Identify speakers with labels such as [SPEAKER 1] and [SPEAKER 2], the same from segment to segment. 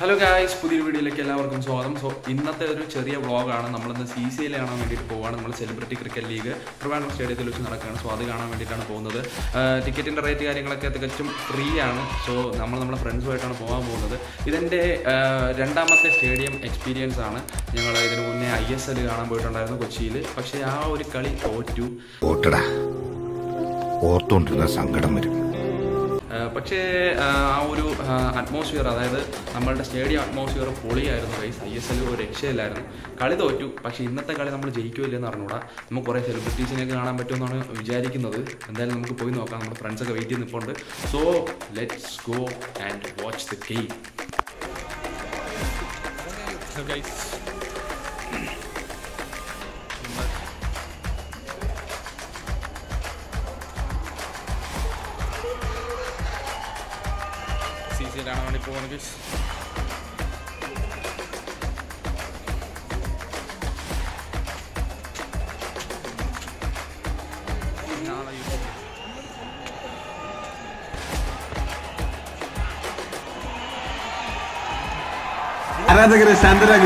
[SPEAKER 1] Hello guys പുതിയൊരു വീഡിയോയിലേക്ക് എല്ലാവർക്കും സ്വാഗതം സോ ഇന്നത്തെ ഒരു ചെറിയ വ്ളോഗാണ് നമ്മളിന്ന് സി സി എൽ കാണാൻ വേണ്ടിയിട്ട് പോവുകയാണ് നമ്മൾ സെലിബ്രിറ്റി ക്രിക്കറ്റ് ലീഗ് ട്രിവാൻഡ്രം സ്റ്റേഡിയത്തിൽ വെച്ച് നടക്കുകയാണ് സോ അത് കാണാൻ വേണ്ടിയിട്ടാണ് പോകുന്നത് ടിക്കറ്റിൻ്റെ റേറ്റ് കാര്യങ്ങളൊക്കെ തികച്ചും ഫ്രീ ആണ് സോ നമ്മൾ നമ്മുടെ ഫ്രണ്ട്സുമായിട്ടാണ് പോകാൻ പോകുന്നത് ഇതെൻ്റെ ആ, രണ്ടാമത്തെ സ്റ്റേഡിയം എക്സ്പീരിയൻസ് ആണ് ഞങ്ങൾ ഇതിന് മുന്നേ ഐ എസ് എൽ കാണാൻ പോയിട്ടുണ്ടായിരുന്നു കൊച്ചിയിൽ പക്ഷേ ആ ഒരു കളി തോറ്റു
[SPEAKER 2] ഓട്ടടാ ഓർത്തോണ്ടിരുന്ന സങ്കടം വരും
[SPEAKER 1] ആ, പക്ഷേ ആ ആ ഒരു അറ്റ്മോസ്ഫിയർ അതായത് നമ്മളുടെ സ്റ്റേഡിയം അറ്റ്മോസ്ഫിയർ പൊളിയായിരുന്നു ഗൈസ് ഐ എസ് എൽ ഒരു രക്ഷയില്ലായിരുന്നു കളി തോറ്റു പക്ഷേ ഇന്നത്തെ കളി നമ്മൾ ജയിക്കുമില്ലെന്ന് അറിഞ്ഞൂടാ നമുക്ക് കുറേ സെലിബ്രിറ്റീസിനെയൊക്കെ കാണാൻ പറ്റുമെന്നാണ് വിചാരിക്കുന്നത് എന്തായാലും നമുക്ക് പോയി നോക്കാം നമ്മുടെ ഫ്രണ്ട്സൊക്കെ വെയിറ്റ് ചെയ്ത് നിൽപ്പുണ്ട് so let's go and watch the game C C കാണാൻ വേണ്ടി പോവാണ് ഗൈസ്
[SPEAKER 3] ಆರಾಧಕರೇ ಶಾಂತರಾಗಿ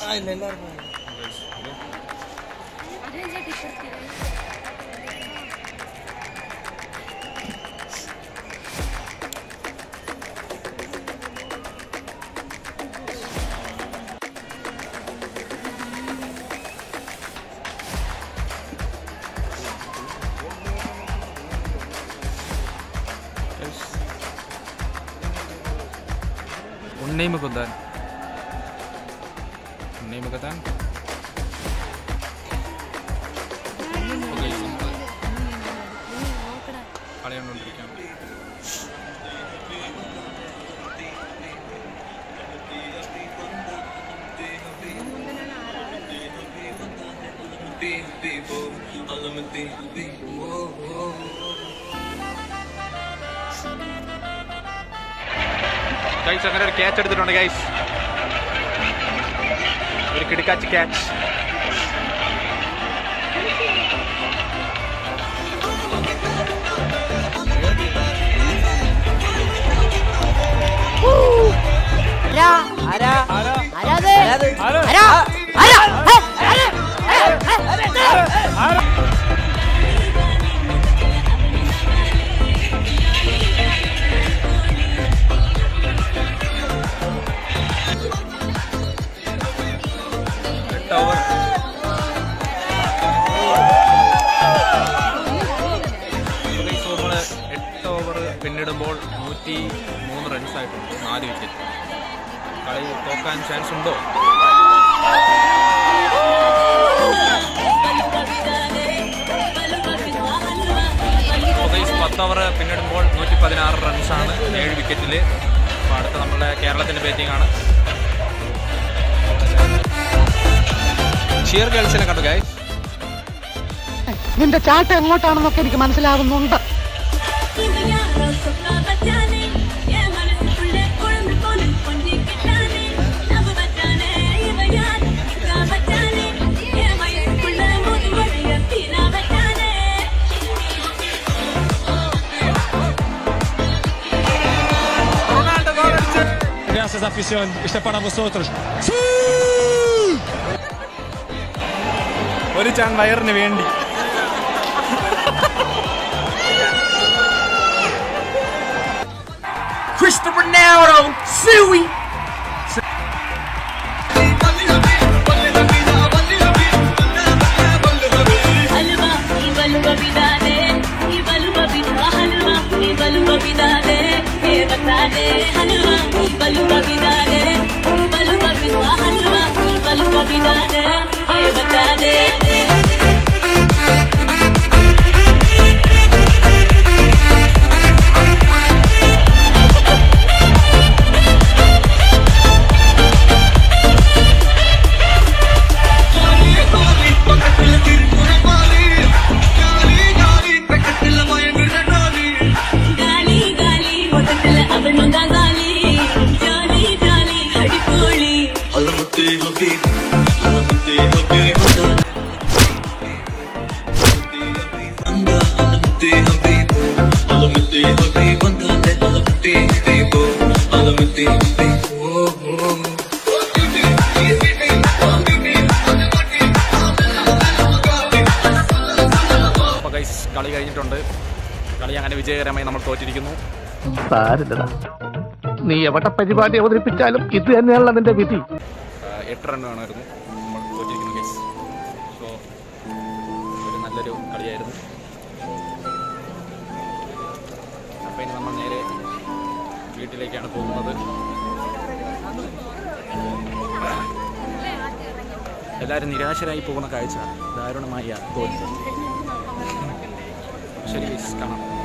[SPEAKER 1] ഉണ്ണി മുകുന്ദൻ ഉണ്ണി മുകുന്ദൻ കളി കണ്ടുകൊണ്ടിരിക്കാം ഗൈസ് അങ്ങനെ ഒരു ക്യാച്ച് എടുത്തിട്ടുണ്ട് ഗൈസ് ഒരു കിടക്കാച്ച് ക്യാച്ച്
[SPEAKER 4] ആരാ ആരാ ആരാത് ആരാ ആരാ ഹേ, ആരാ ഹേ, ഹേ, ഹേ.
[SPEAKER 1] എട്ട് ഓവർ എട്ട് ഓവർ പിന്നിടുമ്പോൾ നൂറ്റി മൂന്ന് റൺസ് ആയിട്ടുണ്ട് നാല് വിക്കറ്റ് കളി തോക്കാൻ ചാൻസ് ഉണ്ടോ അപ്പോൾ ഗൈസ് പത്ത് ഓവർ പിന്നിടുമ്പോൾ നൂറ്റി പതിനാറ് റൺസാണ് ഏഴ് വിക്കറ്റിൽ അപ്പോൾ അടുത്ത നമ്മുടെ കേരളത്തിൻ്റെ ബാറ്റിംഗ് ആണ് ഷിയർ ഗേൾസിനെ കണ്ടു ഗൈസ്
[SPEAKER 5] നിന്റെ ചാട്ട എങ്ങോട്ടാണെന്നൊക്കെ എനിക്ക് മനസ്സിലാവുന്നുണ്ട്
[SPEAKER 6] Gracias afición, este es para vosotros.
[SPEAKER 1] ഒരു ചാൻ വയറിന് വേണ്ടി
[SPEAKER 3] Cristiano Ronaldo, Suey.
[SPEAKER 7] ಹಲ್ವಾ ಈ ಬಲುವ ಬಿದಾನೆ ಈ ಬಲುವ ಬಿದ ಹಲ್ವಾ ಈ ಬಲುವ ಬಿದಾನೆ ಹೇ ಬತಾನೆ ಹಲ್ವಾ ಈ ಬಲುವ ಬಿದಾನೆ ಈ ಬಲುವ ಬಿದ ಹಲ್ವಾ ಈ ಬಲುವ ಬಿದಾನೆ ಹೇ ಬತಾನೆ ಗಾಲಿ ಗಾಲಿ ಮೊದಲ ಅವನೊಂದ ಗಾಲಿ ಜಾಲಿ ಜಾಲಿ ಹಡಿಕೋಳಿ
[SPEAKER 1] കളി അങ്ങനെ വിജയകരമായി നമ്മൾ തോറ്റിരിക്കുന്നു
[SPEAKER 8] സാരില്ലടാ നീ എവിടെ പരിപാടി അവതരിപ്പിച്ചാലും ഇത് തന്നെയാണല്ലോ നിന്റെ വിധി
[SPEAKER 1] ആ, എട്ട് റൺ വേണമായിരുന്നു നമ്മൾ തോറ്റിരിക്കുന്നു ഗൈസ് സോ ഒരു നല്ലൊരു കളിയായിരുന്നു അപ്പോൾ ഇനി നമ്മൾ നേരെ വീട്ടിലേക്കാണ് പോകുന്നത് എല്ലാവരും നിരാശരായി പോകുന്ന കാഴ്ച ദാരുണമായ തോൽവി ശരി ഗൈസ് കാണാം